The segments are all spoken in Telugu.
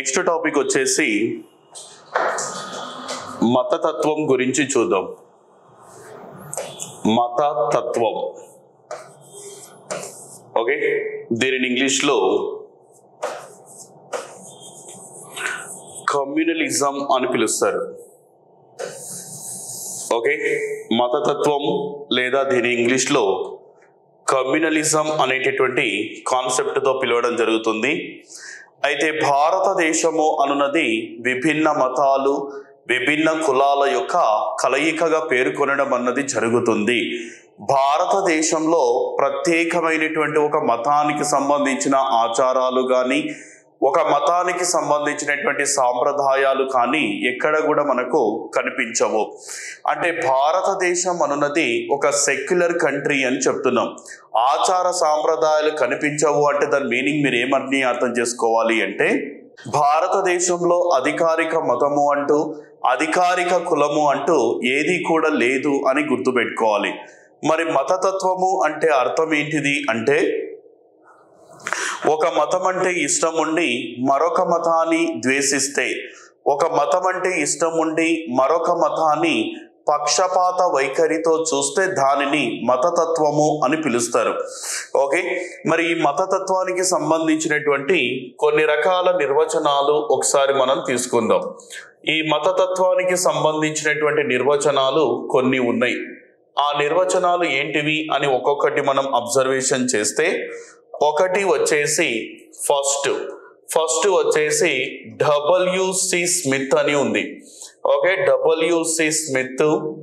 నెక్స్ట్ టాపిక్ వచ్చేసి మతతత్వం గురించి చూద్దాం మతతత్వం ఓకే దీనిని ఇంగ్లీష్లో కమ్యూనలిజం అని పిలుస్తారు ఓకే మతతత్వం లేదా దీని ఇంగ్లీష్లో కమ్యూనలిజం అనేటటువంటి కాన్సెప్ట్తో పిలవడం జరుగుతుంది అయితే భారతదేశము అనున్నది విభిన్న మతాలు విభిన్న కులాల యొక్క కలయికగా పేర్కొనడం అన్నది జరుగుతుంది భారతదేశంలో ప్రత్యేకమైనటువంటి ఒక మతానికి సంబంధించిన ఆచారాలు కానీ ఒక మతానికి సంబంధించినటువంటి సాంప్రదాయాలు కానీ ఎక్కడ కూడా మనకు కనిపించవు అంటే భారతదేశం అనున్నది ఒక సెక్యులర్ కంట్రీ అని చెప్తున్నాం ఆచార సాంప్రదాయాలు కనిపించవు అంటే దాని మీనింగ్ మీరు ఏమని అర్థం చేసుకోవాలి అంటే భారతదేశంలో అధికారిక మతము అంటూ అధికారిక కులము అంటూ ఏది కూడా లేదు అని గుర్తుపెట్టుకోవాలి మరి మతతత్వము అంటే అర్థం ఏంటిది అంటే ఒక మతం అంటే ఇష్టం ఉండి మరొక మతాన్ని ద్వేషిస్తే ఒక మతం అంటే ఇష్టం ఉండి మరొక మతాన్ని పక్షపాత వైఖరితో చూస్తే దానిని మతతత్వము అని పిలుస్తారు ఓకే మరి ఈ మతతత్వానికి సంబంధించినటువంటి కొన్ని రకాల నిర్వచనాలు ఒకసారి మనం తీసుకుందాం ఈ మతతత్వానికి సంబంధించినటువంటి నిర్వచనాలు కొన్ని ఉన్నాయి ఆ నిర్వచనాలు ఏంటివి అని ఒక్కొక్కటి మనం అబ్జర్వేషన్ చేస్తే ఒకటి వచ్చేసి ఫస్ట్ ఫస్ట్ వచ్చేసి డబ్ల్యూసి స్మిత్ అని ఉంది ఓకే డబ్ల్యూసి స్మిత్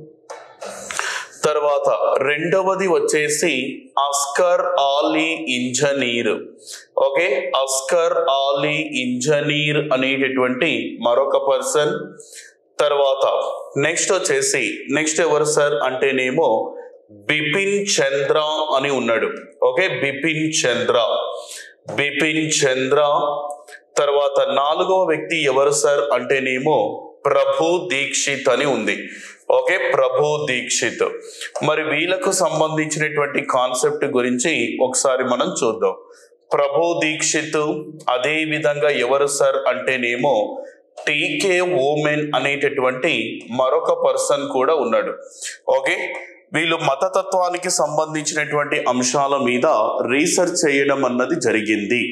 తర్వాత రెండవది వచ్చేసి అస్కర్ ఆలీ ఇంజనీర్ ఓకే అస్కర్ ఆలీ ఇంజనీర్ అనేటటువంటి మరొక పర్సన్ తర్వాత నెక్స్ట్ వచ్చేసి నెక్స్ట్ ఎవరు సార్ అంటేనేమో బిపిన్ చంద్ర అని ఉన్నాడు ఓకే బిపిన్ చంద్ర బిపిన్ చంద్ర తర్వాత నాలుగవ వ్యక్తి ఎవరు సార్ అంటేనేమో ప్రభు దీక్షిత్ అని ఉంది ఓకే ప్రభు దీక్షిత్ మరి వీళ్ళకు సంబంధించినటువంటి కాన్సెప్ట్ గురించి ఒకసారి మనం చూద్దాం ప్రభు దీక్షిత్ అదే విధంగా ఎవరు సార్ అంటేనేమో టీకే ఓమెన్ అనేటటువంటి మరొక పర్సన్ కూడా ఉన్నాడు ఓకే వీళ్ళు మతతత్వానికి సంబంధించినటువంటి అంశాల మీద రీసెర్చ్ చేయడం అన్నది జరిగింది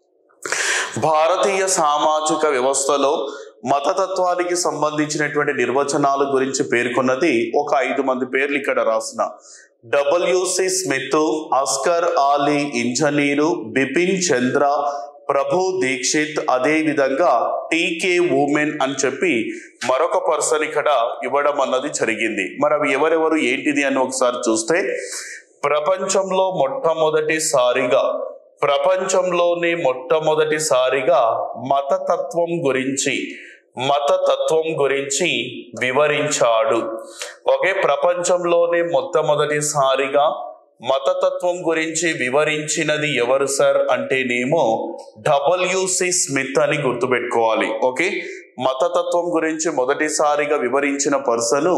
భారతీయ సామాజిక వ్యవస్థలో మతతత్వానికి సంబంధించినటువంటి నిర్వచనాల గురించి పేర్కొన్నది ఒక ఐదు మంది పేర్లు ఇక్కడ రాసిన డబ్ల్యూసి స్మిత్ అస్కర్ ఆలీ ఇంజనీరు బిపిన్ చంద్ర ప్రభు దీక్షిత్ అదే విధంగా టీకే ఉమెన్ అని చెప్పి మరొక పర్సన్ ఇక్కడ ఇవ్వడం అన్నది జరిగింది మరి అవి ఎవరెవరు ఏంటిది అని ఒకసారి చూస్తే ప్రపంచంలో మొట్టమొదటిసారిగా ప్రపంచంలోనే మొట్టమొదటిసారిగా మతతత్వం గురించి మతతత్వం గురించి వివరించాడు ఓకే ప్రపంచంలోనే మొట్టమొదటిసారిగా మతతత్వం గురించి వివరించినది ఎవరు సార్ అంటేనేమో డబ్ల్యూసి స్మిత్ అని గుర్తుపెట్టుకోవాలి ఓకే మతతత్వం గురించి మొదటిసారిగా వివరించిన పర్సను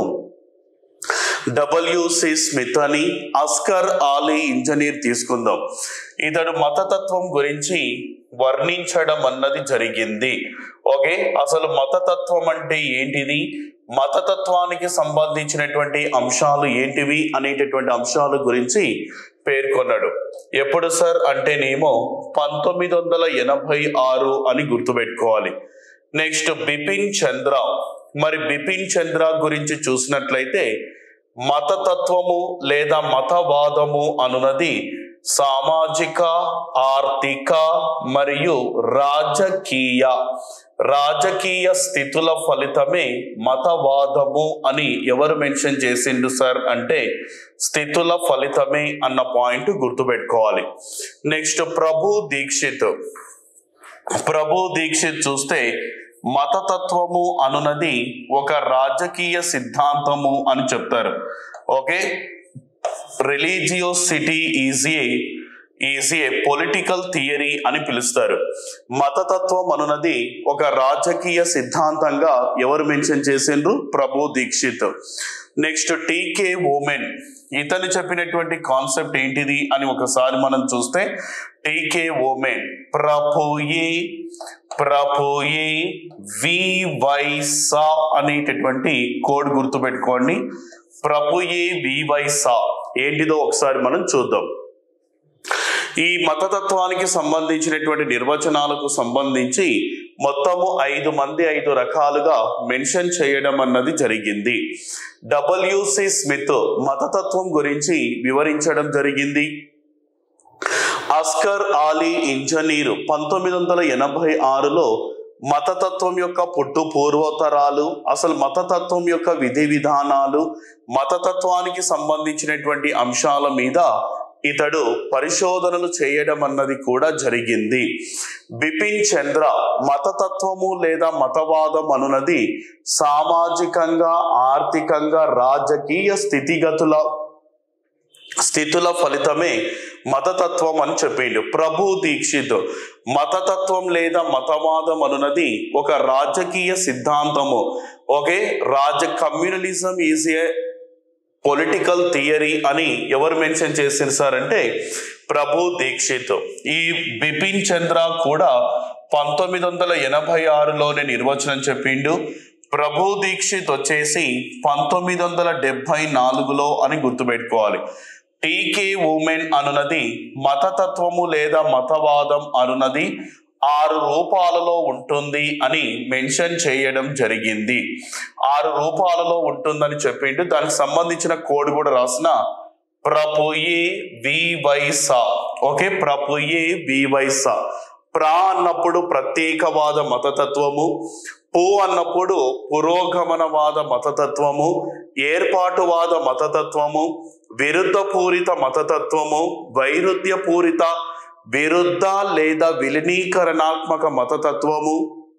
డబ్ల్యూసి స్మిత్ అని అస్కర్ ఆలీ ఇంజనీర్ తీసుకుందాం ఇతడు మతతత్వం గురించి వర్ణించడం అన్నది జరిగింది ఓకే అసలు మతతత్వం అంటే ఏంటిది మతతత్వానికి సంబంధించినటువంటి అంశాలు ఏంటివి అనేటటువంటి అంశాల గురించి పేర్కొన్నాడు ఎప్పుడు సార్ అంటేనేమో పంతొమ్మిది వందల ఎనభై ఆరు అని గుర్తుపెట్టుకోవాలి నెక్స్ట్ బిపిన్ చంద్ర మరి బిపిన్ చంద్ర గురించి చూసినట్లయితే మతతత్వము లేదా మతవాదము అనున్నది సామాజిక ఆర్థిక మరియు రాజకీయ రాజకీయ స్థితుల ఫలితమే మతవాదము అని ఎవరు మెన్షన్ చేసిండు సార్ అంటే స్థితుల ఫలితమే అన్న పాయింట్ గుర్తుపెట్టుకోవాలి నెక్స్ట్ ప్రభు దీక్షిత్ ప్రభు దీక్షిత్ చూస్తే మతతత్వము అనునది ఒక రాజకీయ సిద్ధాంతము అని చెప్తారు okay religiosity is a is a political theory అని పిలుస్తారు మతతత్వం అనున్నది ఒక రాజకీయ సిద్ధాంతంగా ఎవరు మెన్షన్ చేసిండ్రు ప్రభు దీక్షిత్ నెక్స్ట్ టీకే ఓమెన్ ఇతను చెప్పినటువంటి కాన్సెప్ట్ ఏంటిది అని ఒకసారి మనం చూస్తే టీకే ఓమెన్ ప్రభుయే ప్రభుయే వివైసా అనేటటువంటి కోడ్ గుర్తుపెట్టుకోండి ప్రభుయే వివైసా ఏంటిదో ఒకసారి మనం చూద్దాం ఈ మతతత్వానికి సంబంధించినటువంటి నిర్వచనాలకు సంబంధించి మొత్తము ఐదు మంది ఐదు రకాలుగా మెన్షన్ చేయడం అన్నది జరిగింది డబ్ల్యూసి స్మిత్ మతతత్వం గురించి వివరించడం జరిగింది అస్కర్ ఆలీ ఇంజనీరు పంతొమ్మిది వందల ఎనభై ఆరులో మతతత్వం యొక్క పుట్టు పూర్వోత్తరాలు అసలు మతతత్వం యొక్క విధి విధానాలు మతతత్వానికి సంబంధించినటువంటి అంశాల మీద ఇతడు పరిశోధనలు చేయడం అన్నది కూడా జరిగింది బిపిన్ చంద్ర మతతత్వము లేదా మతవాదం అనున్నది సామాజికంగా ఆర్థికంగా రాజకీయ స్థితిగతుల స్థితుల ఫలితమే మతతత్వం అని చెప్పిండు ప్రభు దీక్షిత్ మతతత్వం లేదా మతవాదం అనున్నది ఒక రాజకీయ సిద్ధాంతము ఓకే రాజ communalism is a political theory అని ఎవరు మెన్షన్ చేసింది సార్ అంటే ప్రభు దీక్షిత్ ఈ బిపిన్ చంద్ర కూడా పంతొమ్మిది వందల ఎనభై ఆరులోనే నిర్వచనం చెప్పిండు ప్రభు దీక్షిత్ వచ్చేసి పంతొమ్మిది వందల డెబ్బై నాలుగులో అని గుర్తుపెట్టుకోవాలి టీకే ఉమెన్ అనునది మతతత్వము లేదా మతవాదం అనునది ఆరు రూపాలలో ఉంటుంది అని మెన్షన్ చేయడం జరిగింది ఆరు రూపాలలో ఉంటుందని చెప్పిండు దానికి సంబంధించిన కోడ్ కూడా రాసిన ప్రపుయే వివైసా ఓకే ప్రపుయే వివైసా ప్రా అన్నప్పుడు ప్రత్యేకవాద మతతత్వము పు అన్నప్పుడు పురోగమనవాద మతతత్వము ఏర్పాటువాద మతతత్వము విరుద్ధపూరిత మతతత్వము వైరుధ్యపూరిత విరుద్ధ లేదా విలీనీకరణాత్మక మతతత్వము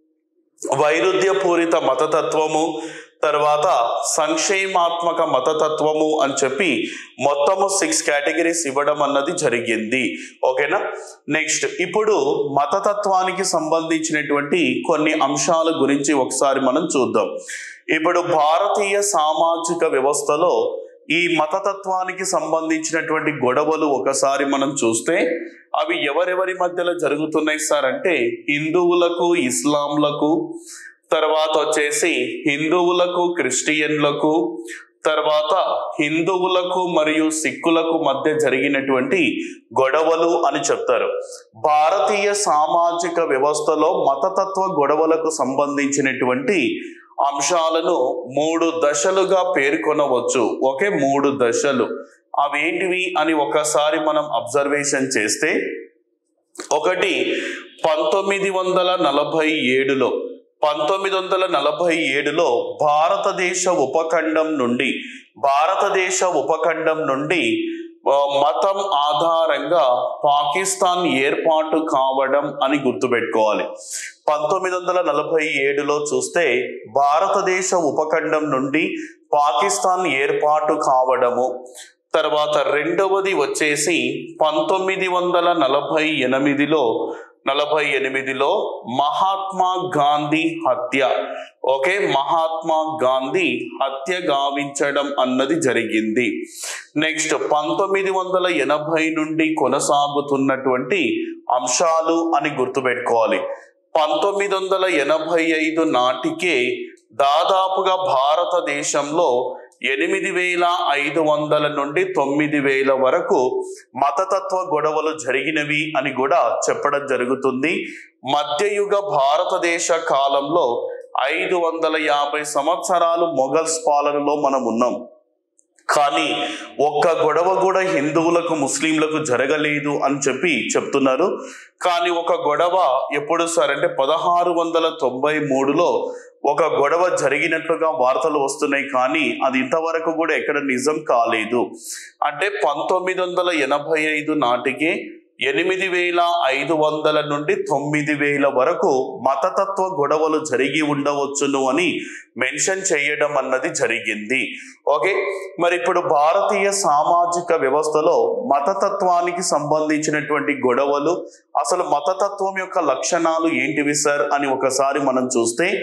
వైరుధ్యపూరిత మతతత్వము తర్వాత సంక్షేమాత్మక మతతత్వము అని చెప్పి మొత్తము సిక్స్ కేటగిరీస్ ఇవ్వడం అన్నది జరిగింది ఓకేనా నెక్స్ట్ ఇప్పుడు మతతత్వానికి సంబంధించినటువంటి కొన్ని అంశాల గురించి ఒకసారి మనం చూద్దాం ఇప్పుడు భారతీయ సామాజిక వ్యవస్థలో ఈ మతతత్వానికి సంబంధించినటువంటి గొడవలు ఒకసారి మనం చూస్తే అవి ఎవరెవరి మధ్యలో జరుగుతున్నాయి సార్ అంటే హిందువులకు ఇస్లాంలకు తర్వాత వచ్చేసి హిందువులకు క్రిస్టియన్లకు తర్వాత హిందువులకు మరియు సిక్కులకు మధ్య జరిగినటువంటి గొడవలు అని చెప్తారు భారతీయ సామాజిక వ్యవస్థలో మతతత్వ గొడవలకు సంబంధించినటువంటి అంశాలను మూడు దశలుగా పేర్కొనవచ్చు ఒకే మూడు దశలు అవేంటివి అని ఒకసారి మనం అబ్జర్వేషన్ చేస్తే ఒకటి పంతొమ్మిది వందల నలభై ఏడులో పంతొమ్మిది వందల నలభై ఏడులో భారతదేశ ఉపఖండం నుండి భారతదేశ ఉపఖండం నుండి ఆ, మతం ఆధారంగా పాకిస్తాన్ ఏర్పాటు కావడం అని గుర్తుపెట్టుకోవాలి పంతొమ్మిది వందల నలభై ఏడులో చూస్తే భారతదేశ ఉపఖండం నుండి పాకిస్తాన్ ఏర్పాటు కావడము తర్వాత రెండవది వచ్చేసి పంతొమ్మిది వందల నలభై ఎనిమిదిలో నలభై ఎనిమిదిలో మహాత్మా గాంధీ హత్య ఓకే మహాత్మా గాంధీ హత్య గావించడం అన్నది జరిగింది నెక్స్ట్ పంతొమ్మిది వందల ఎనభై నుండి కొనసాగుతున్నటువంటి అంశాలు అని గుర్తుపెట్టుకోవాలి పంతొమ్మిది వందల ఎనభై ఐదు నాటికే దాదాపుగా భారతదేశంలో ఎనిమిది వేల ఐదు వందల నుండి తొమ్మిది వేల వరకు మతతత్వ గొడవలు జరిగినవి అని కూడా చెప్పడం జరుగుతుంది మధ్యయుగ భారతదేశ కాలంలో ఐదు వందల యాభై సంవత్సరాలు మొఘల్స్ పాలనలో మనం ఉన్నాం కానీ ఒక్క గొడవ కూడా హిందువులకు ముస్లింలకు జరగలేదు అని చెప్పి చెప్తున్నారు కానీ ఒక గొడవ ఎప్పుడు సార్ అంటే పదహారు వందల తొంభై మూడులో ఒక గొడవ జరిగినట్లుగా వార్తలు వస్తున్నాయి కానీ అది ఇంతవరకు కూడా ఎక్కడ నిజం కాలేదు అంటే పంతొమ్మిది వందల ఎనభై ఐదు నాటికి ఎనిమిది వేల ఐదు వందల నుండి తొమ్మిది వేల వరకు మతతత్వ గొడవలు జరిగి ఉండవచ్చును అని మెన్షన్ చేయడం అన్నది జరిగింది ఓకే మరి ఇప్పుడు భారతీయ సామాజిక వ్యవస్థలో మతతత్వానికి సంబంధించినటువంటి గొడవలు అసలు మతతత్వం యొక్క లక్షణాలు ఏంటివి సార్ అని ఒకసారి మనం చూస్తే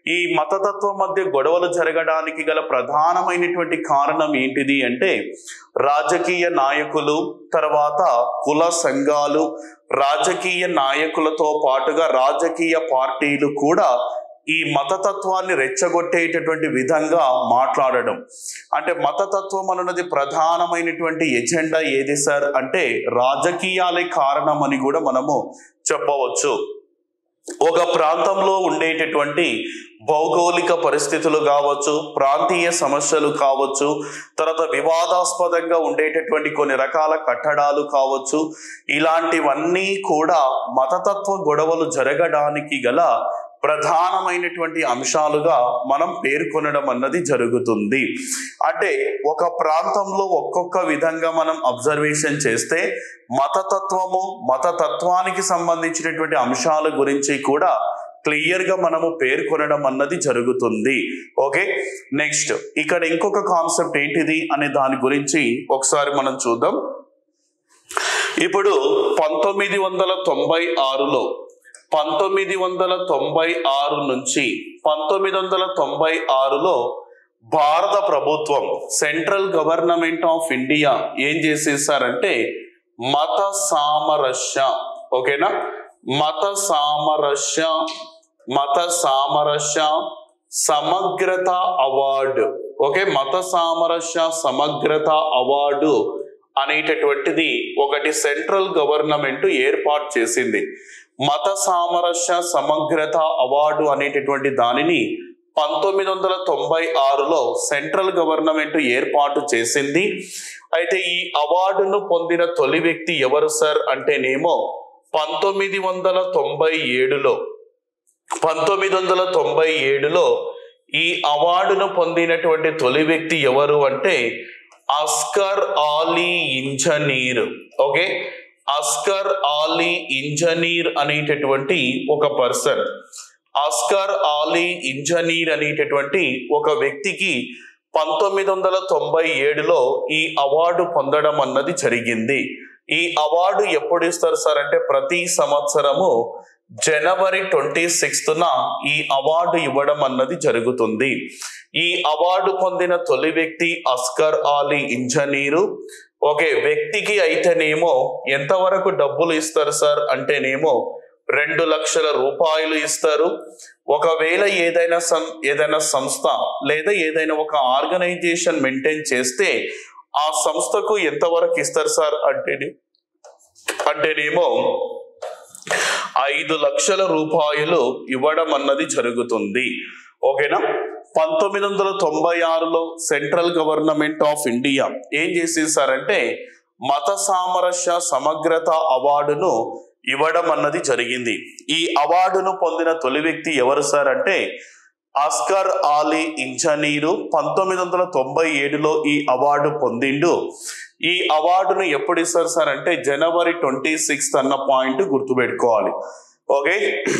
ఈ మతతత్వం మధ్య గొడవలు జరగడానికి గల ప్రధానమైనటువంటి కారణం ఏంటిది అంటే రాజకీయ నాయకులు తర్వాత కుల సంఘాలు రాజకీయ నాయకులతో పాటుగా రాజకీయ పార్టీలు కూడా ఈ మతతత్వాన్ని రెచ్చగొట్టేటటువంటి విధంగా మాట్లాడడం అంటే మతతత్వం అన్నది ప్రధానమైనటువంటి ఎజెండా ఏది సార్ అంటే రాజకీయాలే కారణం అని కూడా మనము చెప్పవచ్చు ఒక ప్రాంతంలో ఉండేటటువంటి భౌగోళిక పరిస్థితులు కావచ్చు ప్రాంతీయ సమస్యలు కావచ్చు తర్వాత వివాదాస్పదంగా ఉండేటటువంటి కొన్ని రకాల కట్టడాలు కావచ్చు ఇలాంటివన్నీ కూడా మతతత్వ గొడవలు జరగడానికి గల ప్రధానమైనటువంటి అంశాలుగా మనం పేర్కొనడం అన్నది జరుగుతుంది అంటే ఒక ప్రాంతంలో ఒక్కొక్క విధంగా మనం అబ్జర్వేషన్ చేస్తే మతతత్వము మతతత్వానికి సంబంధించినటువంటి అంశాల గురించి కూడా క్లియర్ గా మనము పేర్కొనడం అన్నది జరుగుతుంది ఓకే నెక్స్ట్ ఇక్కడ ఇంకొక కాన్సెప్ట్ ఏంటిది అనే దాని గురించి ఒకసారి మనం చూద్దాం ఇప్పుడు పంతొమ్మిది వందల తొంభై ఆరులో పంతొమ్మిది వందల తొంభై ఆరు నుంచి పంతొమ్మిది వందల తొంభై ఆరులో భారత ప్రభుత్వం సెంట్రల్ గవర్నమెంట్ ఆఫ్ ఇండియా ఏం చేసేసారంటే మత సామరస్య ఓకేనా మత సామరస్య మత సామరస్య సమగ్రత అవార్డు ఓకే మత సామరస్య సమగ్రత అవార్డు అనేటటువంటిది ఒకటి సెంట్రల్ గవర్నమెంట్ ఏర్పాటు చేసింది మత సామరస్య సమగ్రత అవార్డు అనేటటువంటి దానిని పంతొమ్మిది వందల తొంభై ఆరులో సెంట్రల్ గవర్నమెంట్ ఏర్పాటు చేసింది అయితే ఈ అవార్డును పొందిన తొలి వ్యక్తి ఎవరు సార్ అంటేనేమో పంతొమ్మిది వందల తొంభై ఏడులో పంతొమ్మిది వందల తొంభై ఏడులో ఈ అవార్డును పొందినటువంటి తొలి వ్యక్తి ఎవరు అంటే అస్కర్ ఆలీ ఇంజనీర్ ఓకే అస్కర్ ఆలీ ఇంజనీర్ అనేటటువంటి ఒక పర్సన్ ఆస్కర్ ఆలీ ఇంజనీర్ అనేటటువంటి ఒక వ్యక్తికి పంతొమ్మిది వందల తొంభై ఏడులో ఈ అవార్డు పొందడం అన్నది జరిగింది ఈ అవార్డు ఎప్పుడు ఇస్తారు సార్ అంటే ప్రతి సంవత్సరము జనవరి ట్వంటీ సిక్స్త్న ఈ అవార్డు ఇవ్వడం అన్నది జరుగుతుంది ఈ అవార్డు పొందిన తొలి వ్యక్తి అస్కర్ ఆలీ ఇంజనీరు ఓకే వ్యక్తికి అయితేనేమో ఎంతవరకు డబ్బులు ఇస్తారు సార్ అంటేనేమో రెండు లక్షల రూపాయలు ఇస్తారు ఒకవేళ ఏదైనా సం ఏదైనా సంస్థ లేదా ఏదైనా ఒక ఆర్గనైజేషన్ మెయింటైన్ చేస్తే ఆ సంస్థకు ఎంతవరకు ఇస్తారు సార్ అంటే అంటేనేమో ఐదు లక్షల రూపాయలు ఇవ్వడం అన్నది జరుగుతుంది ఓకేనా పంతొమ్మిది వందల తొంభై ఆరులో సెంట్రల్ గవర్నమెంట్ ఆఫ్ ఇండియా ఏం చేసేసారంటే మత సామరస్య సమగ్రత అవార్డును ఇవ్వడం అన్నది జరిగింది ఈ అవార్డును పొందిన తొలి వ్యక్తి ఎవరు సార్ అంటే ఆస్కర్ ఆలీ ఇంజనీరు పంతొమ్మిది వందల తొంభై ఏడులో ఈ అవార్డు పొందిండు ఈ అవార్డును ఎప్పుడు ఇస్తారు సార్ అంటే జనవరి ట్వంటీ సిక్స్త్ అన్న పాయింట్ గుర్తుపెట్టుకోవాలి ఓకే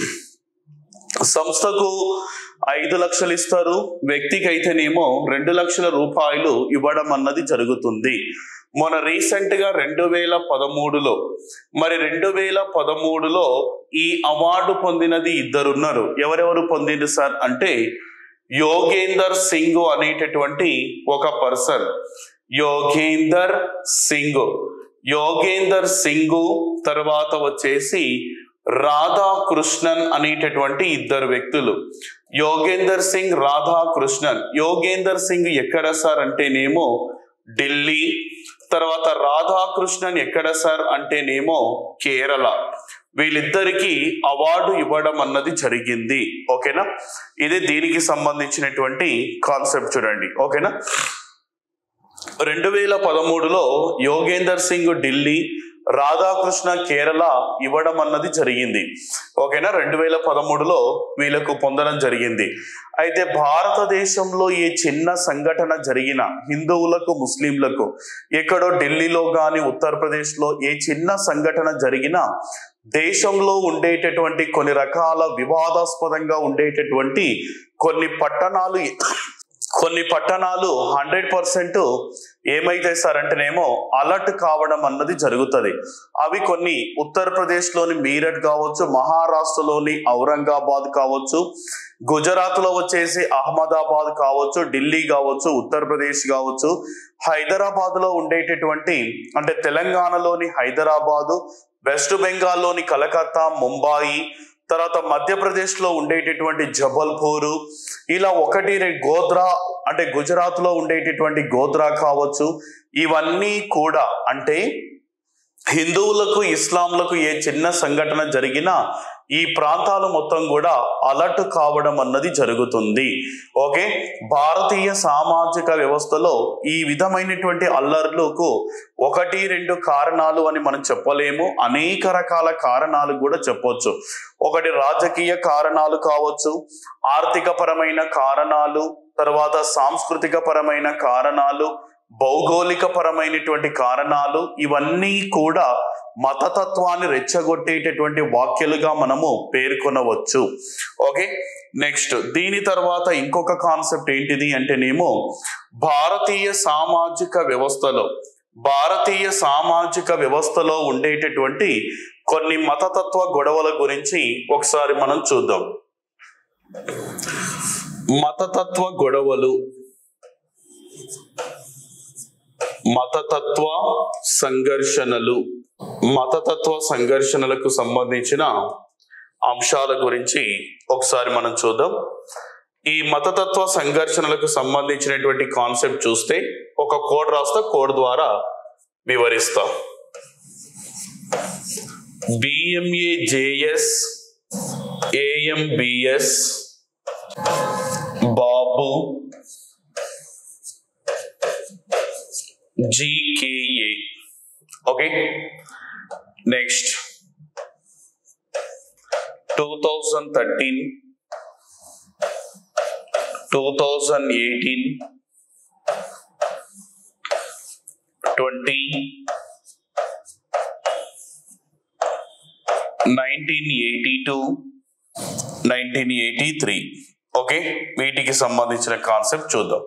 సంస్థకు ఐదు లక్షలు ఇస్తారు వ్యక్తికి అయితేనేమో రెండు లక్షల రూపాయలు ఇవ్వడం అన్నది జరుగుతుంది మొన్న రీసెంట్ గా రెండు వేల పదమూడులో మరి రెండు వేల పదమూడులో ఈ అవార్డు పొందినది ఇద్దరున్నారు ఎవరెవరు పొందింది సార్ అంటే యోగేందర్ సింగ్ అనేటటువంటి ఒక పర్సన్ యోగేందర్ సింగ్ యోగేందర్ సింగ్ తర్వాత వచ్చేసి రాధాకృష్ణన్ అనేటటువంటి ఇద్దరు వ్యక్తులు యోగేందర్ సింగ్ రాధాకృష్ణన్ యోగేందర్ సింగ్ ఎక్కడ సార్ అంటేనేమో ఢిల్లీ తర్వాత రాధాకృష్ణన్ ఎక్కడ సార్ అంటేనేమో కేరళ వీళ్ళిద్దరికి అవార్డు ఇవ్వడం అన్నది జరిగింది ఓకేనా ఇది దీనికి సంబంధించినటువంటి కాన్సెప్ట్ చూడండి ఓకేనా రెండు వేల పదమూడులో యోగేందర్ సింగ్ ఢిల్లీ రాధాకృష్ణ కేరళ ఇవ్వడం అన్నది జరిగింది ఓకేనా రెండు వేల పదమూడులో వీళ్ళకు పొందడం జరిగింది అయితే భారతదేశంలో ఏ చిన్న సంఘటన జరిగిన హిందువులకు ముస్లింలకు ఎక్కడో ఢిల్లీలో కానీ ఉత్తరప్రదేశ్లో ఏ చిన్న సంఘటన జరిగినా దేశంలో ఉండేటటువంటి కొన్ని రకాల వివాదాస్పదంగా ఉండేటటువంటి కొన్ని పట్టణాలు కొన్ని పట్టణాలు హండ్రెడ్ పర్సెంట్ ఏమైతే సార్ అంటేనేమో అలర్ట్ కావడం అన్నది జరుగుతుంది అవి కొన్ని ఉత్తరప్రదేశ్లోని మీరట్ కావచ్చు మహారాష్ట్రలోని ఔరంగాబాద్ కావచ్చు గుజరాత్లో వచ్చేసి అహ్మదాబాద్ కావచ్చు ఢిల్లీ కావచ్చు ఉత్తరప్రదేశ్ కావచ్చు హైదరాబాద్లో ఉండేటటువంటి అంటే తెలంగాణలోని హైదరాబాదు వెస్ట్ బెంగాల్లోని కలకత్తా ముంబాయి తర్వాత మధ్యప్రదేశ్లో ఉండేటటువంటి జబల్పూరు ఇలా ఒకటి రెండు గోద్రా అంటే గుజరాత్లో ఉండేటటువంటి గోద్రా కావచ్చు ఇవన్నీ కూడా అంటే హిందువులకు ఇస్లాంలకు ఏ చిన్న సంఘటన జరిగినా ఈ ప్రాంతాలు మొత్తం కూడా అలర్ట్ కావడం అన్నది జరుగుతుంది ఓకే భారతీయ సామాజిక వ్యవస్థలో ఈ విధమైనటువంటి అల్లర్లకు ఒకటి రెండు కారణాలు అని మనం చెప్పలేము అనేక రకాల కారణాలు కూడా చెప్పొచ్చు ఒకటి రాజకీయ కారణాలు కావచ్చు ఆర్థిక పరమైన కారణాలు తర్వాత సాంస్కృతిక పరమైన కారణాలు భౌగోళిక పరమైనటువంటి కారణాలు ఇవన్నీ కూడా మతతత్వాన్ని రెచ్చగొట్టేటటువంటి వాక్యాలుగా మనము పేర్కొనవచ్చు ఓకే నెక్స్ట్ దీని తర్వాత ఇంకొక కాన్సెప్ట్ ఏంటిది అంటేనేమో భారతీయ సామాజిక వ్యవస్థలో భారతీయ సామాజిక వ్యవస్థలో ఉండేటటువంటి కొన్ని మతతత్వ గొడవల గురించి ఒకసారి మనం చూద్దాం మతతత్వ గొడవలు మతతత్వ సంఘర్షణలు మతతత్వ సంఘర్షణలకు సంబంధించిన అంశాల గురించి ఒకసారి మనం చూద్దాం ఈ మతతత్వ సంఘర్షణలకు సంబంధించినటువంటి కాన్సెప్ట్ చూస్తే ఒక కోడ్ రాస్తా కోడ్ ద్వారా వివరిస్తా బిఎంఏ జేఎస్ ఏఎంబిఎస్ బాబు GKA okay next two thousand thirteen two thousand eighteen twenty nineteen eighty two nineteen eighty three okay వీటికి సంబంధించిన కాన్సెప్ట్ చూద్దాం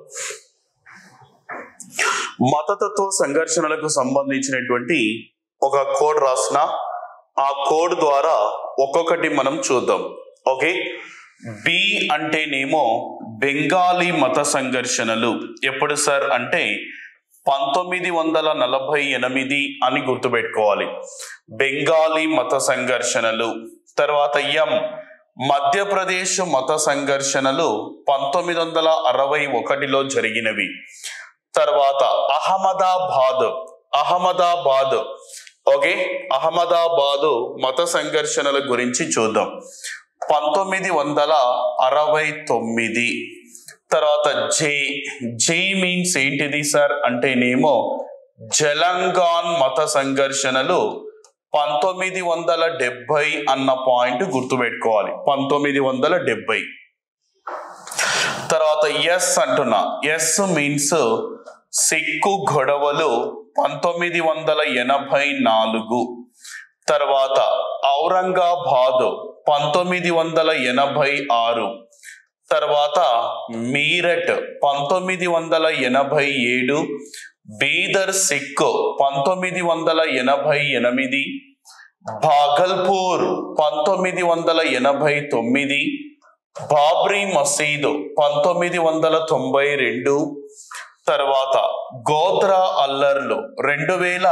మతతత్వ సంఘర్షణలకు సంబంధించినటువంటి ఒక కోడ్ రాసిన ఆ కోడ్ ద్వారా ఒక్కొక్కటి మనం చూద్దాం ఓకే బి అంటేనేమో బెంగాలీ మత సంఘర్షణలు ఎప్పుడు సార్ అంటే పంతొమ్మిది వందల నలభై ఎనిమిది అని గుర్తుపెట్టుకోవాలి బెంగాలీ మత సంఘర్షణలు తర్వాత ఎం మధ్యప్రదేశ్ మత సంఘర్షణలు పంతొమ్మిది వందల అరవై ఒకటిలో జరిగినవి తర్వాత అహ్మదాబాద్ అహ్మదాబాద్ ఓకే అహ్మదాబాద్ మత సంఘర్షణల గురించి చూద్దాం పంతొమ్మిది వందల అరవై తొమ్మిది తర్వాత జే జే మీన్స్ ఏంటిది సార్ అంటేనేమో జలంగాన్ మత సంఘర్షణలు పంతొమ్మిది వందల డెబ్బై అన్న పాయింట్ గుర్తుపెట్టుకోవాలి పంతొమ్మిది వందల డెబ్బై తర్వాత ఎస్ అంటున్నా ఎస్ మీన్స్ సిక్కు గొడవలు పంతొమ్మిది వందల ఎనభై నాలుగు తర్వాత ఔరంగాబాద్ పంతొమ్మిది వందల ఎనభై ఆరు తర్వాత మీరట్ పంతొమ్మిది వందల ఎనభై ఏడు బీదర్ సిక్కు పంతొమ్మిది వందల ఎనభై ఎనిమిది భాగల్పూర్ పంతొమ్మిది వందల ఎనభై తొమ్మిది బాబ్రీ మసీదు పంతొమ్మిది వందల తొంభై రెండు తర్వాత గోత్రా అల్లర్లు రెండు వేల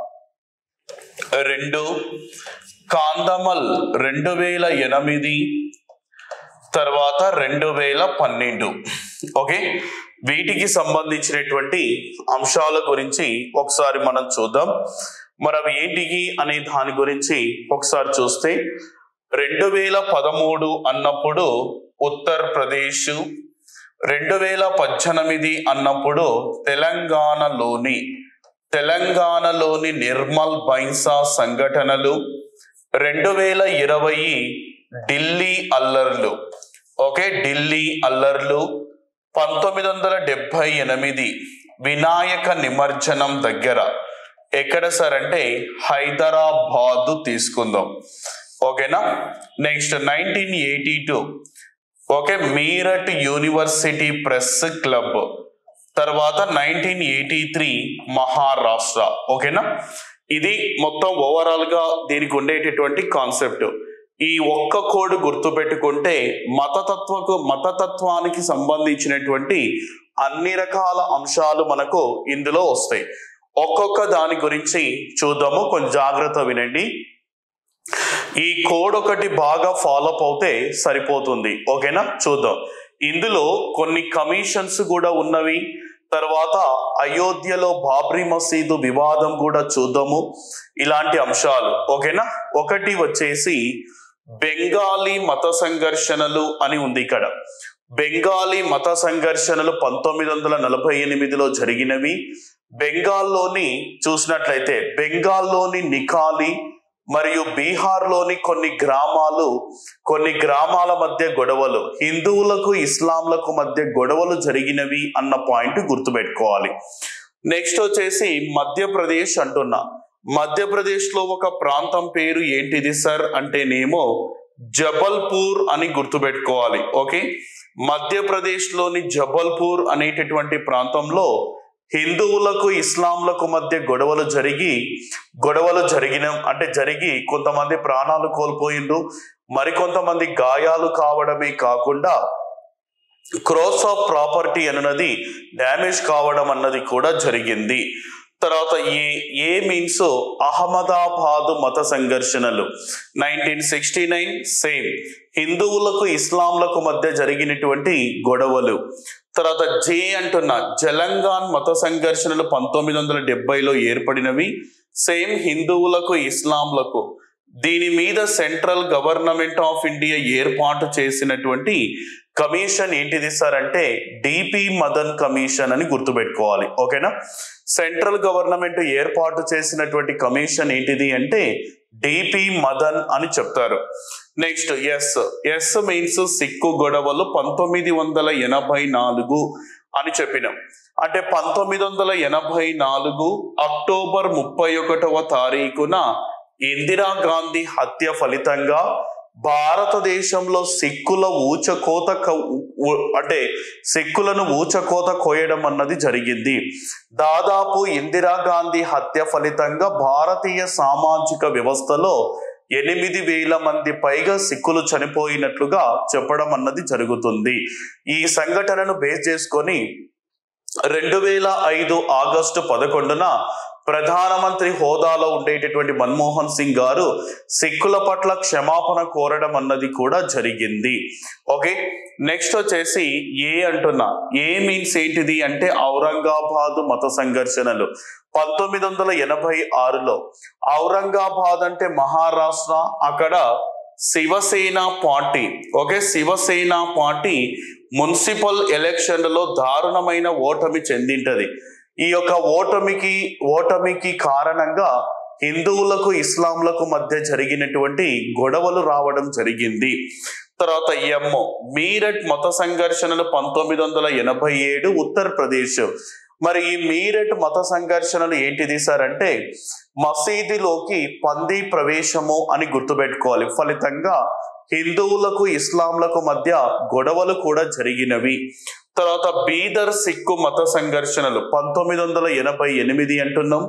రెండు కాందమల్ రెండు వేల ఎనిమిది తర్వాత రెండు వేల పన్నెండు ఓకే వీటికి సంబంధించినటువంటి అంశాల గురించి ఒకసారి మనం చూద్దాం మరి అవి ఏంటికి అనే దాని గురించి ఒకసారి చూస్తే రెండు వేల పదమూడు అన్నప్పుడు ఉత్తరప్రదేశ్ రెండు వేల పద్దెనిమిది అన్నప్పుడు తెలంగాణలోని తెలంగాణలోని నిర్మల్ బైన్సా సంఘటనలు రెండు వేల ఇరవై ఢిల్లీ అల్లర్లు ఓకే ఢిల్లీ అల్లర్లు పంతొమ్మిది వందల డెబ్బై ఎనిమిది వినాయక నిమజ్జనం దగ్గర ఎక్కడ సార్ అంటే హైదరాబాద్ తీసుకుందాం ఓకేనా next nineteen eighty two okay Meerut university press club తర్వాత నైన్టీన్ ఎయిటీ త్రీ మహారాష్ట్ర ఓకేనా ఇది మొత్తం ఓవరాల్ గా దీనికి ఉండేటటువంటి కాన్సెప్ట్ ఈ ఒక్క కోడ్ గుర్తుపెట్టుకుంటే మతతత్వకు మతతత్వానికి సంబంధించినటువంటి అన్ని రకాల అంశాలు మనకు ఇందులో వస్తాయి ఒక్కొక్క దాని గురించి చూద్దాము కొంచెం జాగ్రత్త వినండి ఈ కోడ్ ఒకటి బాగా ఫాలో అప్ అవుతే సరిపోతుంది ఓకేనా చూద్దాం ఇందులో కొన్ని కమిషన్స్ కూడా ఉన్నవి తర్వాత అయోధ్యలో బాబ్రీ మసీదు వివాదం కూడా చూద్దాము ఇలాంటి అంశాలు ఓకేనా ఒకటి వచ్చేసి బెంగాలీ మత సంఘర్షణలు అని ఉంది ఇక్కడ బెంగాలీ మత సంఘర్షణలు పంతొమ్మిది వందల నలభై ఎనిమిదిలో జరిగినవి బెంగాల్లోని చూసినట్లయితే బెంగాల్లోని నికాలి మరియు బీహార్లోని కొన్ని గ్రామాలు కొన్ని గ్రామాల మధ్య గొడవలు హిందువులకు ఇస్లాంలకు మధ్య గొడవలు జరిగినవి అన్న పాయింట్ గుర్తుపెట్టుకోవాలి నెక్స్ట్ వచ్చేసి మధ్యప్రదేశ్ అంటున్నా మధ్యప్రదేశ్ లో ఒక ప్రాంతం పేరు ఏంటిది సార్ అంటేనేమో జబల్పూర్ అని గుర్తుపెట్టుకోవాలి ఓకే మధ్యప్రదేశ్ లోని జబల్పూర్ అనేటటువంటి ప్రాంతంలో హిందువులకు ఇస్లాంలకు మధ్య గొడవలు జరిగి గొడవలు జరిగిన అంటే జరిగి కొంతమంది ప్రాణాలు కోల్పోయిండ్రు మరికొంతమంది గాయాలు కావడమే కాకుండా క్రోస్ ఆఫ్ ప్రాపర్టీ అన్నది డ్యామేజ్ కావడం అన్నది కూడా జరిగింది తర్వాత ఏ ఏ మీన్స్ అహ్మదాబాద్ మత సంఘర్షణలు నైన్టీన్ సిక్స్టీ నైన్ సేమ్ హిందువులకు ఇస్లాంలకు మధ్య జరిగినటువంటి గొడవలు తర్వాత జే అంటున్న జలంగాన్ మత సంఘర్షణలు పంతొమ్మిది వందల డెబ్బైలో ఏర్పడినవి సేమ్ హిందువులకు ఇస్లాంలకు దీని మీద సెంట్రల్ గవర్నమెంట్ ఆఫ్ ఇండియా ఏర్పాటు చేసినటువంటి కమిషన్ ఏంటిది సార్ అంటే డిపి మదన్ కమిషన్ అని గుర్తుపెట్టుకోవాలి ఓకేనా సెంట్రల్ గవర్నమెంట్ ఏర్పాటు చేసినటువంటి కమిషన్ ఏంటిది అంటే డిపి మదన్ అని చెప్తారు next S S means Sikh గొడవలు పంతొమ్మిది వందల ఎనభై నాలుగు అని చెప్పినాం అంటే పంతొమ్మిది వందల ఎనభై నాలుగు అక్టోబర్ ముప్పై ఒకటవ తారీఖున ఇందిరాగాంధీ హత్య ఫలితంగా భారతదేశంలో సిక్కుల ఊచకోత క- ఊ- అంటే సిక్కులను ఊచకోత కోయడం అన్నది జరిగింది దాదాపు ఇందిరాగాంధీ హత్య ఫలితంగా భారతీయ సామాజిక వ్యవస్థలో ఎనిమిది వేల మంది పైగా సిక్కులు చనిపోయినట్లుగా చెప్పడం అన్నది జరుగుతుంది ఈ సంఘటనను బేస్ చేసుకొని రెండు వేల ఐదు ఆగస్టు పదకొండున ప్రధానమంత్రి హోదాలో ఉండేటటువంటి మన్మోహన్ సింగ్ గారు సిక్కుల పట్ల క్షమాపణ కోరడం అన్నది కూడా జరిగింది ఓకే నెక్స్ట్ వచ్చేసి ఏ అంటున్నా ఏ మీన్స్ ఏంటిది అంటే ఔరంగాబాద్ మత సంఘర్షణలు పంతొమ్మిది వందల ఎనభై ఆరులో ఔరంగాబాద్ అంటే మహారాష్ట్ర అక్కడ Shiv Sena party okay Shiv Sena party municipal ఎలక్షన్లలో దారుణమైన ఓటమి చెందింటది ఈ యొక్క ఓటమికి ఓటమికి కారణంగా హిందువులకు ఇస్లాంలకు మధ్య జరిగినటువంటి గొడవలు రావడం జరిగింది తర్వాత ఎమ్మో మీరట్ మత సంఘర్షణలు పంతొమ్మిది వందల ఎనభై ఏడు ఉత్తరప్రదేశ్ మరి ఈ మీరట్ మత సంఘర్షణలు ఏంటిది సార్ అంటే మసీదులోకి పంది ప్రవేశము అని గుర్తుపెట్టుకోవాలి ఫలితంగా హిందువులకు ఇస్లాంలకు మధ్య గొడవలు కూడా జరిగినవి తర్వాత బీదర్ సిక్కు మత సంఘర్షణలు పంతొమ్మిది వందల ఎనభై ఎనిమిది అంటున్నాం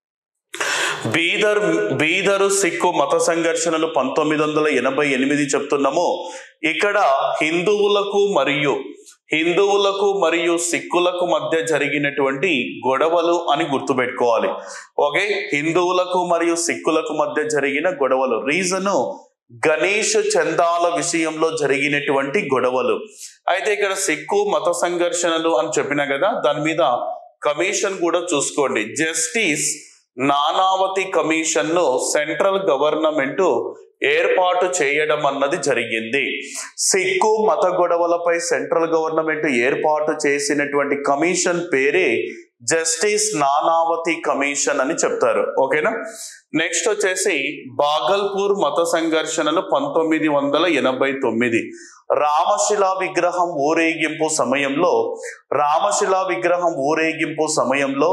బీదర్ బీదరు సిక్కు మత సంఘర్షణలు పంతొమ్మిది వందల ఎనభై ఎనిమిది చెప్తున్నాము ఇక్కడ హిందువులకు మరియు హిందువులకు మరియు సిక్కులకు మధ్య జరిగినటువంటి గొడవలు అని గుర్తుపెట్టుకోవాలి ఓకే హిందువులకు మరియు సిక్కులకు మధ్య జరిగిన గొడవలు రీజను గణేష్ చందాల విషయంలో జరిగినటువంటి గొడవలు అయితే ఇక్కడ సిక్కు మత సంఘర్షణలు అని చెప్పిన కదా దాని మీద కమిషన్ కూడా చూసుకోండి జస్టిస్ నానావతి కమిషన్ ను సెంట్రల్ గవర్నమెంట్ ఏర్పాటు చేయడం అన్నది జరిగింది సిక్కు మత గొడవలపై సెంట్రల్ గవర్నమెంట్ ఏర్పాటు చేసినటువంటి కమిషన్ పేరే జస్టిస్ నానావతి కమిషన్ అని చెప్తారు ఓకేనా నెక్స్ట్ వచ్చేసి బాగల్పూర్ మత సంఘర్షణలు పంతొమ్మిది వందల ఎనభై తొమ్మిది రామశిలా విగ్రహం ఊరేగింపు సమయంలో రామశిలా విగ్రహం ఊరేగింపు సమయంలో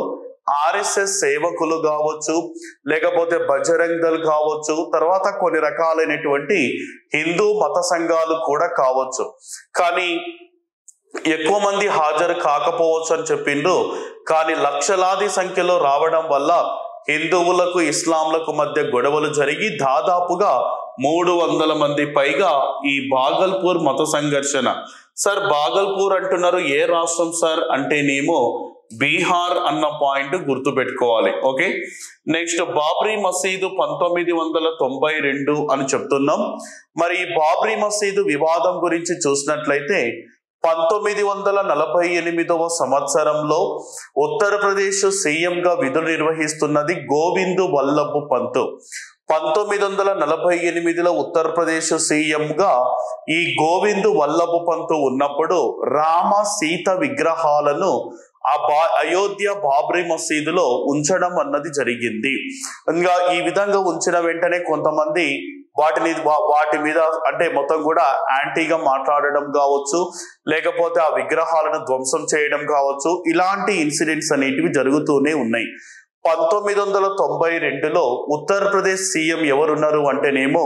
ఆర్ఎస్ఎస్ సేవకులు కావచ్చు లేకపోతే బజరంగ్ దళ్ కావచ్చు తర్వాత కొన్ని రకాలైనటువంటి హిందూ మత సంఘాలు కూడా కావచ్చు కానీ ఎక్కువ మంది హాజరు కాకపోవచ్చు అని చెప్పిండ్రు కానీ లక్షలాది సంఖ్యలో రావడం వల్ల హిందువులకు ఇస్లాంలకు మధ్య గొడవలు జరిగి దాదాపుగా మూడు వందల మంది పైగా ఈ బాగల్పూర్ మత సంఘర్షణ సార్ బాగల్పూర్ అంటున్నారు ఏ రాష్ట్రం సార్ అంటేనేమో బీహార్ అన్న పాయింట్ గుర్తుపెట్టుకోవాలి ఓకే నెక్స్ట్ బాబ్రీ మసీదు పంతొమ్మిది వందల తొంభై రెండు అని చెప్తున్నాం మరి ఈ బాబ్రీ మసీదు వివాదం గురించి చూసినట్లయితే పంతొమ్మిది వందల నలభై ఎనిమిదవ సంవత్సరంలో ఉత్తరప్రదేశ్ సీఎంగా విధులు నిర్వహిస్తున్నది గోవిందు వల్లభ్ పంత్ పంతొమ్మిది వందల నలభై ఎనిమిదిలో ఉత్తరప్రదేశ్ సీఎంగా ఈ గోవిందు వల్లభ్ పంత్ ఉన్నప్పుడు రామ సీత విగ్రహాలను ఆ బా అయోధ్య బాబ్రీ మసీదులో ఉంచడం అన్నది జరిగింది ఇంకా ఈ విధంగా ఉంచిన వెంటనే కొంతమంది వాటిని వా- వాటి మీద అంటే మొత్తం కూడా యాంటీగా మాట్లాడడం కావచ్చు లేకపోతే ఆ విగ్రహాలను ధ్వంసం చేయడం కావచ్చు ఇలాంటి ఇన్సిడెంట్స్ అనేటివి జరుగుతూనే ఉన్నాయి పంతొమ్మిది వందల తొంభై రెండులో ఉత్తరప్రదేశ్ సీఎం ఎవరున్నారు అంటేనేమో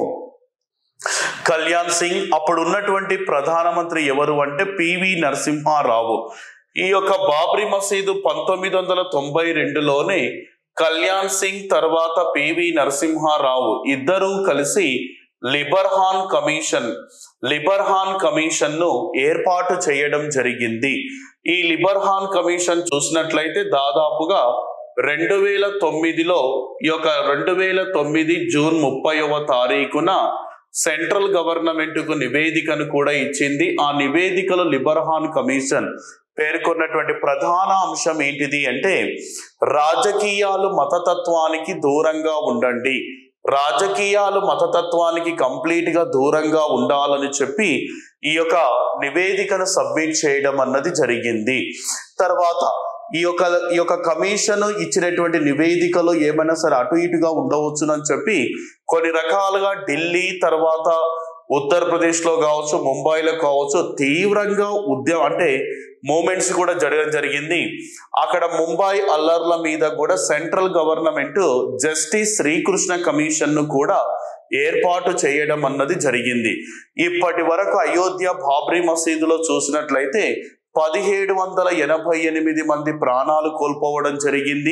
కళ్యాణ్ సింగ్ అప్పుడు ఉన్నటువంటి ప్రధానమంత్రి ఎవరు అంటే పివి నరసింహారావు ఈ యొక్క బాబ్రీ మసీదు పంతొమ్మిది వందల తొంభై రెండులోనే కళ్యాణ్ సింగ్ తర్వాత పివి నరసింహారావు ఇద్దరూ కలిసి లిబర్హాన్ కమిషన్ లిబర్హాన్ కమిషన్ ను ఏర్పాటు చేయడం జరిగింది ఈ లిబర్హాన్ కమిషన్ చూసినట్లయితే దాదాపుగా రెండు వేల తొమ్మిదిలో ఈ యొక్క రెండు వేల తొమ్మిది జూన్ ముప్పైవ తారీఖున సెంట్రల్ గవర్నమెంట్ కు నివేదికను కూడా ఇచ్చింది ఆ నివేదికలో లిబర్హాన్ కమిషన్ పేర్కొన్నటువంటి ప్రధాన అంశం ఏంటిది అంటే రాజకీయాలు మతతత్వానికి దూరంగా ఉండండి రాజకీయాలు మతతత్వానికి కంప్లీట్ గా దూరంగా ఉండాలని చెప్పి ఈ యొక్క నివేదికను సబ్మిట్ చేయడం అన్నది జరిగింది తర్వాత ఈ యొక్క ఈ యొక్క కమిషన్ ఇచ్చినటువంటి నివేదికలో ఏమైనా సరే అటు ఇటుగా ఉండవచ్చునని చెప్పి కొన్ని రకాలుగా ఢిల్లీ తర్వాత ఉత్తరప్రదేశ్ లో కావచ్చు ముంబైలో కావచ్చు తీవ్రంగా ఉద్యమం అంటే మూమెంట్స్ కూడా జరగడం జరిగింది అక్కడ ముంబై అల్లర్ల మీద కూడా central government justice Srikrishna commission ను కూడా ఏర్పాటు చేయడం అన్నది జరిగింది ఇప్పటి వరకు అయోధ్య బాబ్రీ మసీదులో చూసినట్లయితే పదిహేడు వందల ఎనభై ఎనిమిది మంది ప్రాణాలు కోల్పోవడం జరిగింది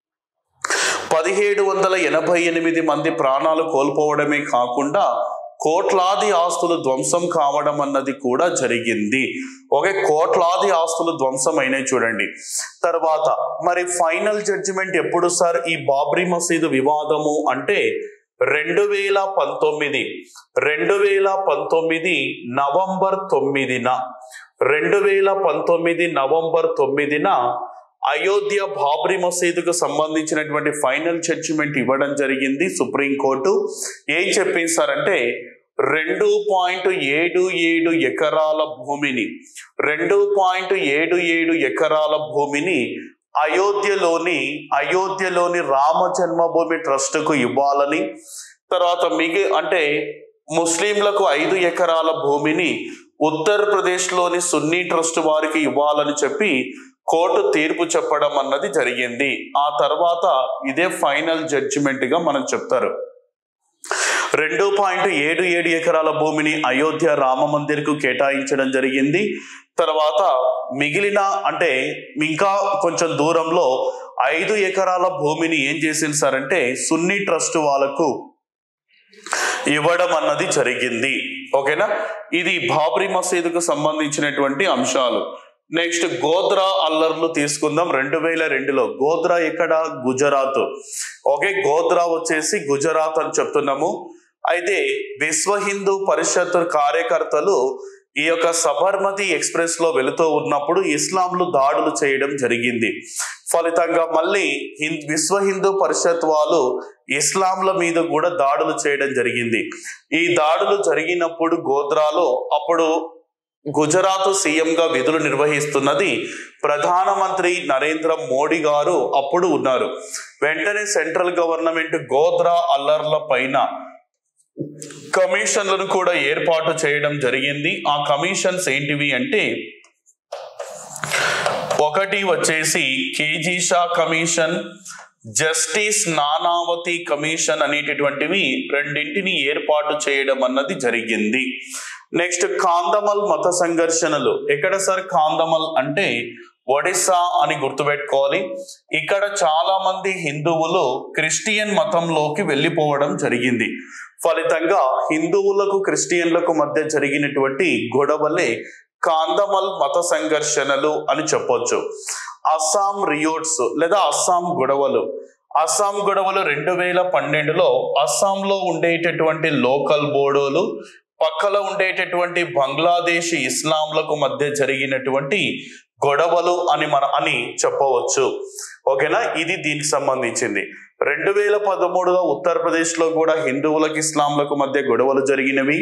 పదిహేడు వందల ఎనభై ఎనిమిది మంది ప్రాణాలు కోల్పోవడమే కాకుండా కోట్లాది ఆస్తులు ధ్వంసం కావడం అన్నది కూడా జరిగింది ఓకే కోట్లాది ఆస్తులు ధ్వంసం అయినాయి చూడండి తర్వాత మరి ఫైనల్ జడ్జిమెంట్ ఎప్పుడు సార్ ఈ బాబ్రీ మసీదు వివాదము అంటే రెండు వేల పంతొమ్మిది రెండు వేల పంతొమ్మిది నవంబర్ తొమ్మిదిన రెండు వేల పంతొమ్మిది నవంబర్ తొమ్మిదిన అయోధ్య బాబ్రీ మసీదుకు సంబంధించినటువంటి ఫైనల్ జడ్జిమెంట్ ఇవ్వడం జరిగింది సుప్రీంకోర్టు ఏం చెప్పింది సార్ అంటే రెండు పాయింట్ ఏడు ఏడు ఎకరాల భూమిని రెండు పాయింట్ ఏడు ఏడు ఎకరాల భూమిని అయోధ్యలోని అయోధ్యలోని రామ జన్మభూమి ట్రస్టుకు ఇవ్వాలని తర్వాత మిగి అంటే ముస్లింలకు ఐదు ఎకరాల భూమిని ఉత్తరప్రదేశ్లోని సున్నీ ట్రస్ట్ వారికి ఇవ్వాలని చెప్పి కోర్టు తీర్పు చెప్పడం అన్నది జరిగింది ఆ తర్వాత ఇదే ఫైనల్ జడ్జిమెంట్ గా మనం చెప్తారు రెండు పాయింట్ ఏడు ఏడు ఎకరాల భూమిని అయోధ్య రామ మందిర్కు కేటాయించడం జరిగింది తర్వాత మిగిలిన అంటే ఇంకా కొంచెం దూరంలో ఐదు ఎకరాల భూమిని ఏం చేసింది సార్ అంటే సున్నీ ట్రస్ట్ వాళ్ళకు ఇవ్వడం అన్నది జరిగింది ఓకేనా ఇది బాబ్రీ మసీదుకు సంబంధించినటువంటి అంశాలు నెక్స్ట్ గోద్రా అల్లర్లు తీసుకుందాం రెండు వేల రెండులో గోద్రా ఎక్కడ గుజరాత్ ఓకే గోద్రా వచ్చేసి గుజరాత్ అని చెప్తున్నాము అయితే విశ్వ హిందూ పరిషత్ కార్యకర్తలు ఈ యొక్క సబర్మతి ఎక్స్ప్రెస్ లో వెళుతూ ఉన్నప్పుడు ఇస్లాంలు దాడులు చేయడం జరిగింది ఫలితంగా మళ్ళీ హింద్ విశ్వ హిందూ పరిషత్ వాళ్ళు ఇస్లాంల మీద కూడా దాడులు చేయడం జరిగింది ఈ దాడులు జరిగినప్పుడు గోద్రాలో అప్పుడు గుజరాత్ సీఎం గా విధులు నిర్వహిస్తున్నది ప్రధానమంత్రి నరేంద్ర మోడీ గారు అప్పుడు ఉన్నారు వెంటనే సెంట్రల్ గవర్నమెంట్ గోద్రా అల్లర్ల పైన కమిషన్లను కూడా ఏర్పాటు చేయడం జరిగింది ఆ కమిషన్స్ ఏంటివి అంటే ఒకటి వచ్చేసి KG Shah commission justice Nanavati commission అనేటటువంటివి రెండింటిని ఏర్పాటు చేయడం అన్నది జరిగింది నెక్స్ట్ కాందమల్ మత సంఘర్షణలు ఎక్కడ సార్ కాందమల్ అంటే ఒడిస్సా అని గుర్తుపెట్టుకోవాలి ఇక్కడ చాలా మంది హిందువులు క్రిస్టియన్ మతంలోకి వెళ్ళిపోవడం జరిగింది ఫలితంగా హిందువులకు క్రిస్టియన్లకు మధ్య జరిగినటువంటి గొడవలే కాందమల్ మత సంఘర్షణలు అని చెప్పొచ్చు అస్సాం రియోట్స్ లేదా అస్సాం గొడవలు అస్సాం గొడవలు రెండు వేల పన్నెండులో అస్సాంలో ఉండేటటువంటి లోకల్ బోడోలు పక్కలో ఉండేటటువంటి బంగ్లాదేశ్ ఇస్లాంలకు మధ్య జరిగినటువంటి గొడవలు అని మన అని చెప్పవచ్చు ఓకేనా ఇది దీనికి సంబంధించింది రెండు వేల పదమూడులో ఉత్తరప్రదేశ్ లో కూడా హిందువులకు ఇస్లాంలకు మధ్య గొడవలు జరిగినవి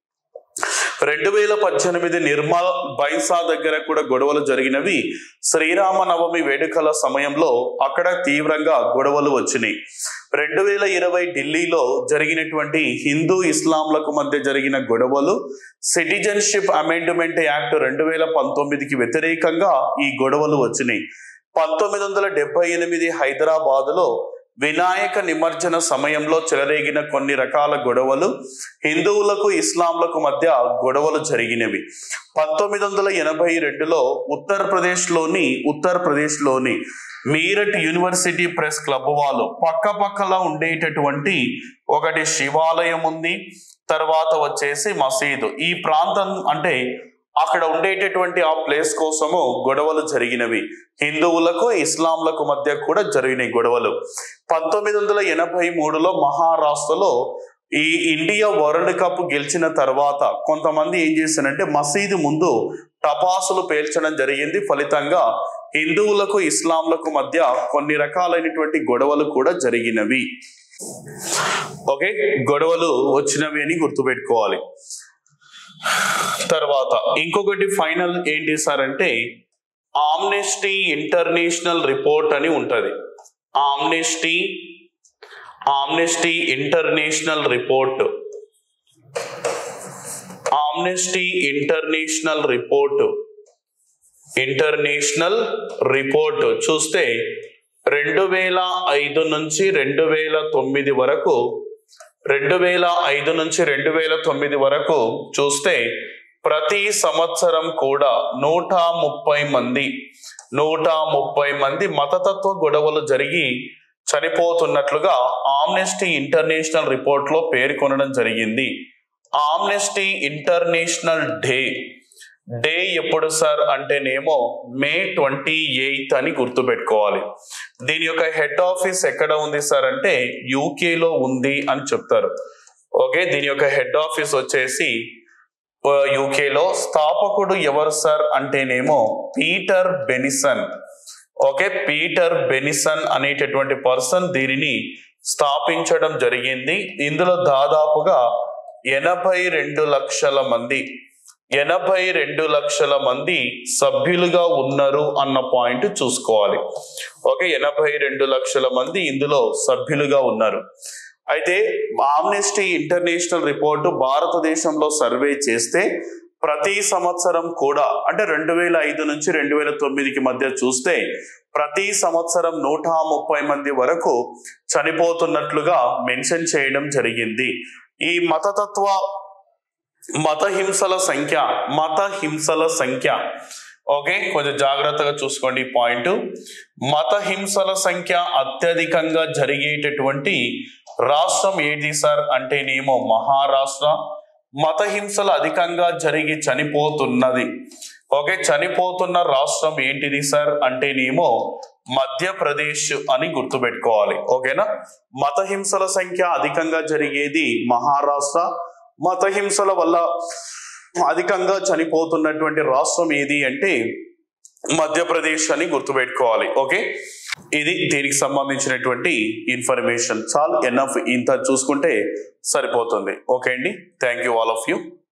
రెండు వేల పద్దెనిమిది నిర్మల్ బైసా దగ్గర కూడా గొడవలు జరిగినవి శ్రీరామ నవమి వేడుకల సమయంలో అక్కడ తీవ్రంగా గొడవలు వచ్చినాయి రెండు వేల ఇరవై ఢిల్లీలో జరిగినటువంటి హిందూ ఇస్లాంలకు మధ్య జరిగిన గొడవలు సిటిజన్షిప్ అమెండ్మెంట్ యాక్ట్ రెండు వేల పంతొమ్మిదికి వ్యతిరేకంగా ఈ గొడవలు వచ్చినాయి పంతొమ్మిది వందల డెబ్బై ఎనిమిది హైదరాబాదులో వినాయక నిమజ్జన సమయంలో చెలరేగిన కొన్ని రకాల గొడవలు హిందువులకు ఇస్లాంలకు మధ్య గొడవలు జరిగినవి పంతొమ్మిది వందల ఎనభై రెండులో ఉత్తరప్రదేశ్లోని ఉత్తరప్రదేశ్లోని మీరట్ యూనివర్సిటీ ప్రెస్ క్లబ్ వాళ్ళు పక్క పక్కలా ఉండేటటువంటి ఒకటి శివాలయం ఉంది తర్వాత వచ్చేసి మసీదు ఈ ప్రాంతం అంటే అక్కడ ఉండేటటువంటి ఆ ప్లేస్ కోసము గొడవలు జరిగినవి హిందువులకు ఇస్లాంలకు మధ్య కూడా జరిగినాయి గొడవలు పంతొమ్మిది వందల ఎనభై మూడులో మహారాష్ట్రలో ఈ ఇండియా వరల్డ్ కప్ గెలిచిన తర్వాత కొంతమంది ఏం చేశారంటే మసీదు ముందు టపాసులు పేల్చడం జరిగింది ఫలితంగా హిందువులకు ఇస్లాంలకు మధ్య కొన్ని రకాలైనటువంటి గొడవలు కూడా జరిగినవి ఓకే గొడవలు వచ్చినవి అని గుర్తుపెట్టుకోవాలి తర్వాత ఇంకొకటి ఫైనల్ ఏంటి సార్ అంటే ఆమ్నెస్టీ ఇంటర్నేషనల్ రిపోర్ట్ అని ఉంటది Amnesty Amnesty international report Amnesty international report international report చూస్తే రెండు వేల ఐదు నుంచి రెండు వేల తొమ్మిది వరకు రెండు వేల ఐదు నుంచి రెండు వేల తొమ్మిది వరకు చూస్తే ప్రతి సంవత్సరం కూడా నూట ముప్పై మంది నూట ముప్పై మంది మతతత్వ గొడవలు జరిగి చనిపోతున్నట్లుగా ఆమ్నెస్టీ ఇంటర్నేషనల్ రిపోర్ట్ లో పేర్కొనడం జరిగింది ఆమ్నెస్టీ ఇంటర్నేషనల్ డే డే ఎప్పుడు సార్ అంటేనేమో మే ట్వంటీ ఎయిత్ అని గుర్తుపెట్టుకోవాలి దీని యొక్క హెడ్ ఆఫీస్ ఎక్కడ ఉంది సార్ అంటే యూకేలో ఉంది అని చెప్తారు ఓకే దీని యొక్క హెడ్ ఆఫీస్ వచ్చేసి యూకేలో స్థాపకుడు ఎవరు సార్ అంటేనేమో Peter Benenson okay Peter Benenson అనేటటువంటి పర్సన్ దీనిని స్థాపించడం జరిగింది ఇందులో దాదాపుగా ఎనభై రెండు లక్షల మంది ఎనభై రెండు లక్షల మంది సభ్యులుగా ఉన్నారు అన్న పాయింట్ చూసుకోవాలి ఓకే ఎనభై రెండు లక్షల మంది ఇందులో సభ్యులుగా ఉన్నారు అయితే ఆమ్నెస్టీ ఇంటర్నేషనల్ రిపోర్టు భారతదేశంలో సర్వే చేస్తే ప్రతి సంవత్సరం కూడా అంటే రెండు వేల ఐదు నుంచి రెండు వేల తొమ్మిదికి మధ్య చూస్తే ప్రతి సంవత్సరం నూట ముప్పై మంది వరకు చనిపోతున్నట్లుగా మెన్షన్ చేయడం జరిగింది ఈ మతతత్వ మత హింసల సంఖ్య మత హింసల సంఖ్య ఓకే కొంచెం జాగ్రత్తగా చూసుకోండి ఈ పాయింట్ మత హింసల సంఖ్య అత్యధికంగా జరిగేటటువంటి రాష్ట్రం ఏది సార్ అంటేనేమో మహారాష్ట్ర మత హింసలు అధికంగా జరిగి చనిపోతున్నది ఓకే చనిపోతున్న రాష్ట్రం ఏంటిది సార్ అంటేనేమో మధ్యప్రదేశ్ అని గుర్తుపెట్టుకోవాలి ఓకేనా మత హింసల సంఖ్య అధికంగా జరిగేది మహారాష్ట్ర మత హింసల వల్ల అధికంగా చనిపోతున్నటువంటి రాష్ట్రం ఏది అంటే మధ్యప్రదేశ్ అని గుర్తుపెట్టుకోవాలి ఓకే ఇది దీనికి సంబంధించినటువంటి ఇన్ఫర్మేషన్ చాలు ఎనఫ్ ఇంత చూసుకుంటే సరిపోతుంది ఓకే అండి thank you all of you